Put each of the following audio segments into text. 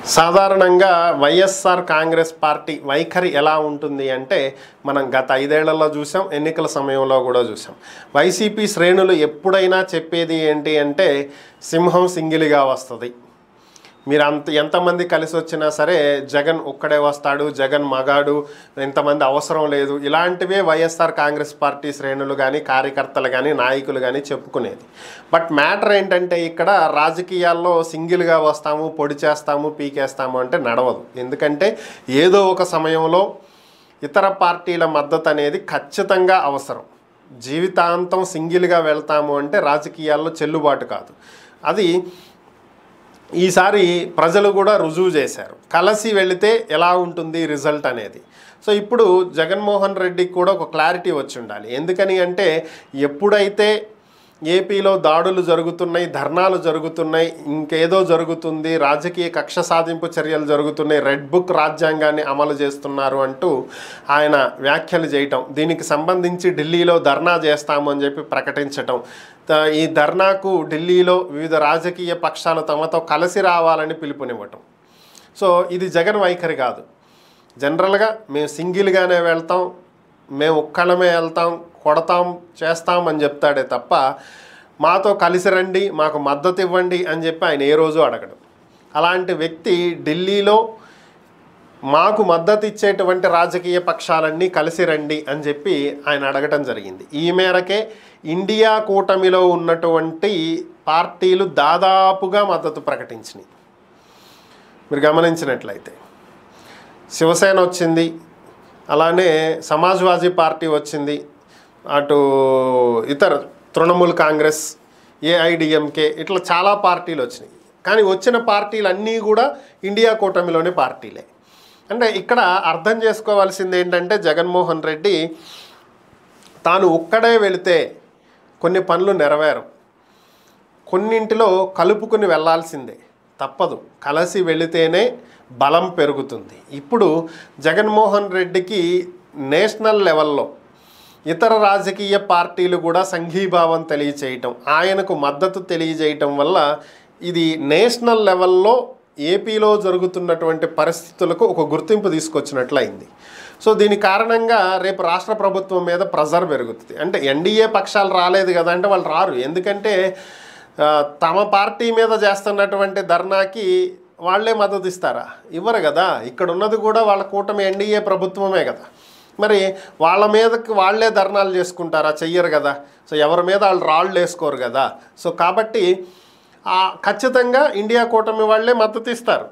సాధారణంగా వైఎస్ఆర్ కాంగ్రెస్ పార్టీ వైఖరి ఎలా ఉంటుంది అంటే మనం గత ఐదేళ్లలో చూసాం ఎన్నికల సమయంలో కూడా చూసాం వైసీపీ శ్రేణులు ఎప్పుడైనా చెప్పేది ఏంటి అంటే సింహం సింగిలిగా వస్తుంది మీరు అంత ఎంతమంది కలిసి వచ్చినా సరే జగన్ ఒక్కడే వస్తాడు జగన్ మగాడు ఎంతమంది అవసరం లేదు ఇలాంటివే వైఎస్ఆర్ కాంగ్రెస్ పార్టీ శ్రేణులు కానీ కార్యకర్తలు కానీ నాయకులు కానీ చెప్పుకునేది బట్ మ్యాటర్ ఏంటంటే ఇక్కడ రాజకీయాల్లో సింగిల్గా వస్తాము పొడి చేస్తాము పీకేస్తాము అంటే నడవదు ఎందుకంటే ఏదో ఒక సమయంలో ఇతర పార్టీల మద్దతు అనేది ఖచ్చితంగా అవసరం జీవితాంతం సింగిల్గా వెళ్తాము అంటే రాజకీయాల్లో చెల్లుబాటు కాదు అది ఈసారి ప్రజలు కూడా రుజువు చేశారు కలిసి వెళితే ఎలా ఉంటుంది రిజల్ట్ అనేది సో ఇప్పుడు జగన్మోహన్ రెడ్డికి కూడా ఒక క్లారిటీ వచ్చి ఉండాలి ఎందుకని అంటే ఎప్పుడైతే ఏపీలో దాడులు జరుగుతున్నాయి ధర్నాలు జరుగుతున్నాయి ఇంకేదో జరుగుతుంది రాజకీయ కక్ష సాధింపు చర్యలు జరుగుతున్నాయి రెడ్ బుక్ రాజ్యాంగాన్ని అమలు చేస్తున్నారు అంటూ ఆయన వ్యాఖ్యలు చేయటం దీనికి సంబంధించి ఢిల్లీలో ధర్నా చేస్తాము అని చెప్పి ప్రకటించటం త- ఈ ధర్నాకు ఢిల్లీలో వివిధ రాజకీయ పక్షాలు తమతో కలిసి రావాలని పిలుపునివ్వటం సో ఇది జగన్ వైఖరి కాదు జనరల్గా మేము సింగిల్గానే వెళ్తాం మేము ఒక్కళ్ళమే వెళ్తాం కొడతాం చేస్తాం అని చెప్తాడే తప్ప మాతో కలిసి రండి మాకు మద్దతు ఇవ్వండి అని చెప్పి ఆయన ఏ రోజు అడగడు అలాంటి వ్యక్తి ఢిల్లీలో మాకు మద్దతు ఇచ్చేటువంటి రాజకీయ పక్షాలన్నీ కలిసి రండి అని చెప్పి ఆయన అడగటం జరిగింది ఈ మేరకే ఇండియా కూటమిలో ఉన్నటువంటి పార్టీలు దాదాపుగా మద్దతు ప్రకటించినాయి మీరు గమనించినట్లయితే శివసేన వచ్చింది అలానే సమాజ్వాదీ పార్టీ వచ్చింది అటు ఇతర తృణమూల్ కాంగ్రెస్ ఏఐడిఎంకే ఇట్లా చాలా పార్టీలు వచ్చినాయి కానీ వచ్చిన పార్టీలు అన్నీ కూడా ఇండియా కూటమిలోని పార్టీలే అంటే ఇక్కడ అర్థం చేసుకోవాల్సింది ఏంటంటే జగన్మోహన్ రెడ్డి తాను ఒక్కడే వెళితే కొన్ని పనులు నెరవేరం కొన్నింటిలో కలుపుకుని వెళ్ళాల్సిందే తప్పదు కలిసి వెళితేనే బలం పెరుగుతుంది ఇప్పుడు జగన్మోహన్ రెడ్డికి నేషనల్ లెవెల్లో ఇతర రాజకీయ పార్టీలు కూడా సంఘీభావం తెలియచేయటం ఆయనకు మద్దతు తెలియజేయటం వల్ల ఇది నేషనల్ లెవెల్లో ఏపీలో జరుగుతున్నటువంటి పరిస్థితులకు ఒక గుర్తింపు తీసుకొచ్చినట్లయింది సో దీని కారణంగా రేపు రాష్ట్ర ప్రభుత్వం మీద ప్రెజర్ పెరుగుతుంది అంటే ఎన్డీఏ పక్షాలు రాలేదు కదా అంటే వాళ్ళు రారు ఎందుకంటే ఆ, తమ పార్టీ మీద చేస్తున్నటువంటి ధర్నాకి వాళ్ళే మద్దతు ఇస్తారా ఇవ్వరు కదా ఇక్కడ ఉన్నది కూడా వాళ్ళ కూటమి ఎన్డీఏ ప్రభుత్వమే కదా మరి వాళ్ళ మీదకి వాళ్ళే ధర్నాలు చేసుకుంటారా చెయ్యరు కదా సో ఎవరి మీద వాళ్ళు రాళ్ళు వేసుకోరు కదా సో కాబట్టి ఆ, ఖచ్చితంగా ఇండియా కూటమి వాళ్ళే మద్దతు ఇస్తారు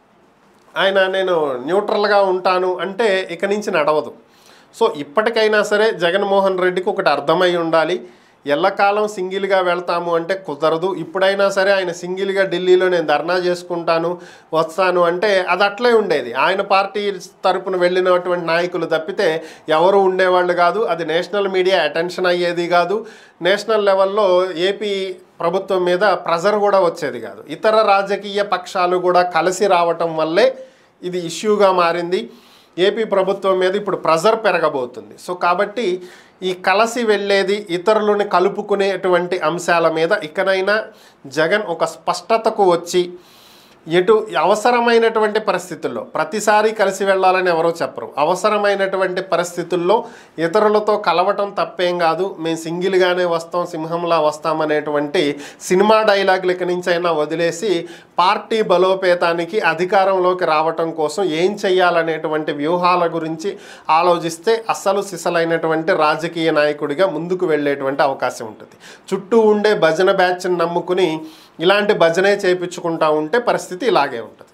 ఆయన నేను న్యూట్రల్గా ఉంటాను అంటే ఇక నుంచి నడవదు సో ఇప్పటికైనా సరే జగన్మోహన్ రెడ్డికి ఒకటి అర్థమై ఉండాలి ఎల్లకాలం సింగిల్గా వెళ్తాము అంటే కుదరదు ఇప్పుడైనా సరే ఆయన సింగిల్గా ఢిల్లీలో నేను ధర్నా చేసుకుంటాను వస్తాను అంటే అది అట్లే ఉండేది ఆయన పార్టీ తరపున వెళ్ళినటువంటి నాయకులు తప్పితే ఎవరు ఉండేవాళ్ళు కాదు అది నేషనల్ మీడియా అటెన్షన్ అయ్యేది కాదు నేషనల్ లెవెల్లో ఏపీ ప్రభుత్వం మీద ప్రెజర్ కూడా వచ్చేది కాదు ఇతర రాజకీయ పక్షాలు కూడా కలిసి రావటం వల్లే ఇది ఇష్యూగా మారింది ఏపీ ప్రభుత్వం మీద ఇప్పుడు ప్రెజర్ పెరగబోతుంది సో కాబట్టి ఈ కలసి వెళ్ళేది ఇతరులని కలుపుకునేటువంటి అంశాల మీద ఇకనైనా జగన్ ఒక స్పష్టతకు వచ్చి ఎటు అవసరమైనటువంటి పరిస్థితుల్లో ప్రతిసారి కలిసి వెళ్ళాలని ఎవరో చెప్పరు అవసరమైనటువంటి పరిస్థితుల్లో ఇతరులతో కలవటం తప్పేం కాదు మేము సింగిల్గానే వస్తాం సింహంలా వస్తామనేటువంటి సినిమా డైలాగులు ఇక నుంచి అయినా వదిలేసి పార్టీ బలోపేతానికి అధికారంలోకి రావటం కోసం ఏం చెయ్యాలనేటువంటి వ్యూహాల గురించి ఆలోచిస్తే అస్సలు సిసలైనటువంటి రాజకీయ నాయకుడిగా ముందుకు వెళ్ళేటువంటి అవకాశం ఉంటుంది చుట్టూ ఉండే భజన బ్యాచ్ని నమ్ముకుని ఇలాంటి భజనే చేయించుకుంటా ఉంటే పరిస్థితి ఇలాగే ఉంటుంది